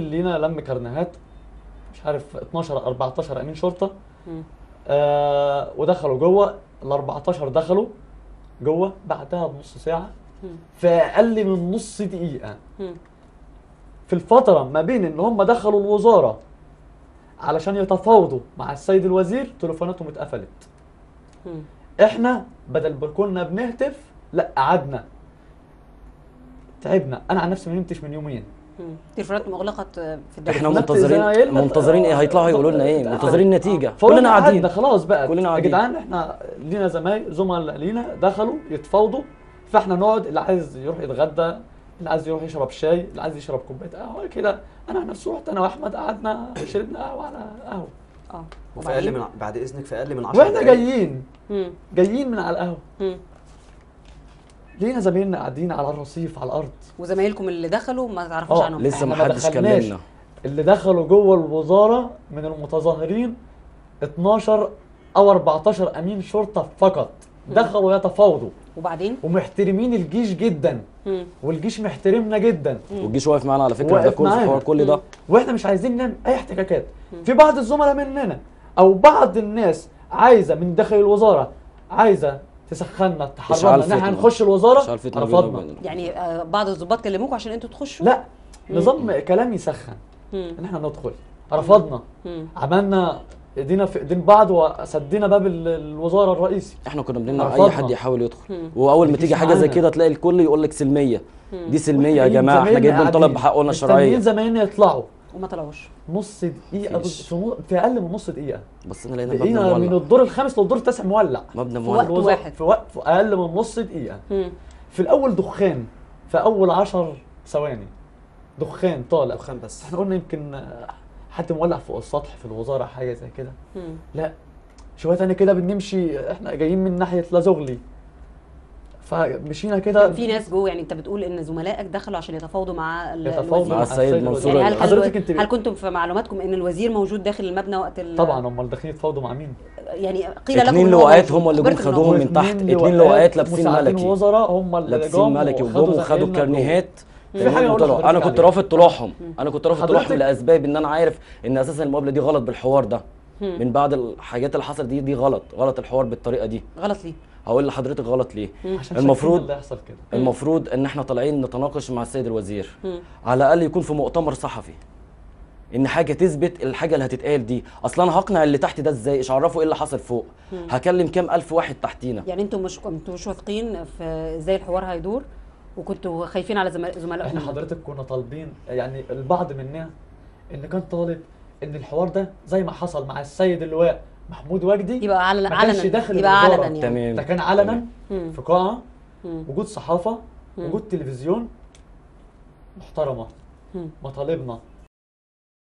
لينا لم كرنيهات مش عارف 12 14 امين شرطه مم. آه ودخلوا جوه ال 14 دخلوا جوه بعدها بنص ساعه مم. في اقل من نص دقيقه مم. في الفتره ما بين ان هم دخلوا الوزاره علشان يتفاوضوا مع السيد الوزير تليفوناتهم اتقفلت مم. احنا بدل ما كنا بنهتف لا قعدنا تعبنا انا عن نفسي ما نمتش من يومين مم. تليفونات مغلقه آه، في الداخل احنا نفس منتظرين إسرائيل. منتظرين ايه هيطلعوا يقولوا لنا ايه آه. منتظرين نتيجه فقلنا كلنا قاعدين قعدنا خلاص بقى كلنا يا قاعدين. جدعان احنا لينا زمايل زملاء لينا دخلوا يتفاوضوا فاحنا نقعد اللي عايز يروح يتغدى اللي عايز يروح يشرب شاي اللي عايز يشرب كوبايه قهوه كده انا عن نفسي رحت انا واحمد قعدنا شربنا قهوه على قهوه اه وفي اقل وبعدين؟ من بعد اذنك في اقل من 10 واحنا جايين مم. جايين من على القهوه مم. لينا زمايلنا قاعدين على الرصيف على الارض وزمايلكم اللي دخلوا ما تعرفوش آه، عنهم لسه إحنا ما ما حدش دخلناش. كلمنا اللي دخلوا جوه الوزاره من المتظاهرين 12 او 14 امين شرطه فقط دخلوا يتفاوضوا وبعدين ومحترمين الجيش جدا مم. والجيش محترمنا جدا والجيش واقف معانا على فكره ده واقف كل معانا. الحوار كل ده واحنا مش عايزين نعمل اي احتكاكات في بعض الزملاء مننا او بعض الناس عايزه من داخل الوزاره عايزه تسخننا تحرمنا ان احنا فتنة. نخش الوزاره مش عارف فتنة بيننا رفضنا وبين- يعني آه، بعض الضباط كلموكم عشان انتوا تخشوا لا نظام كلام يسخن مم. ان احنا ندخل رفضنا مم. عملنا ايدينا في ايدين بعض وسدينا باب ال- الوزاره الرئيسي احنا كنا بنمنع اي رفضنا. حد يحاول يدخل مم. واول ما مفيش تيجي حاجه زي معانا. كده تلاقي الكل يقول لك سلميه دي سلميه يا وإحنا جماعه احنا زمايلنا جايين بنطالب قاعدين بحقوقنا مستنيين الشرعيه زمايلنا يطلعوا وما طلعوش نص دقيقه مفيش. بس- في نو- في اقل من نص دقيقه بس انا لقينا مبنى لقينا من مولع الدور الخامس للدور التاسع مولع مبنى في وقت مولع الوزارة- واحد. في وقت في اقل من نص دقيقه مم. في الاول دخان في اول 10 ثواني دخان طالع دخان بس احنا قلنا يمكن آه، حد مولع فوق السطح في الوزاره حاجه زي كده مم. لا شويه تاني كده بنمشي احنا جايين من ناحيه لازغلي فمشينا كده كان في ناس جوه يعني انت بتقول ان زملائك دخلوا عشان يتفاوضوا مع ال- يتفاوضوا الوزير مع السيد منصور يعني هل ال- حضرتك حضرتك انت هل كنتم في معلوماتكم ان الوزير موجود داخل المبنى وقت ال... طبعا امال داخلين يتفاوضوا مع مين؟ يعني قيل لكم اتنين إن هو لواءات موجود. هم اللي جم أخبرت إن هو خدوهم موجود. من تحت اتنين اتنين لواءات لابسين مساعدين ملكي وزراء هم اللي لابسين جم ملكي وخدوا وجم وخدوا زمايلنا الكارنيهات في حاجة تمام أقول وطلعوا انا لحضرتك كنت عليها. رافض طلوعهم انا كنت رافض طلوعهم حضرتك- لاسباب ان انا عارف ان اساسا المقابله دي غلط بالحوار ده مم. من بعد الحاجات اللي حصلت دي دي غلط غلط الحوار بالطريقه دي غلط ليه؟ هقول لحضرتك غلط ليه عشان المفروض- شايفين اللي هيحصل كده المفروض ان احنا طالعين نتناقش مع السيد الوزير مم. على الاقل يكون في مؤتمر صحفي ان حاجه تثبت الحاجه اللي هتتقال دي اصلا انا هقنع اللي تحت ده ازاي ايش عرفوا ايه اللي حصل فوق هكلم كام الف واحد تحتينا يعني انتم مش كنتوا مش واثقين في ازاي الحوار هيدور وكنتوا خايفين على زملاء زملائكم احنا حضرتك كنا طالبين يعني البعض مننا اللي كان طالب ان الحوار ده زي ما حصل مع السيد اللواء محمود وجدي يبقى علنا ما كانش علنا داخل يبقى الوزارة. علنا يعني تمام ده كان علنا مم. في قاعه مم. وجود صحافه مم. وجود تلفزيون محترمه مم. مطالبنا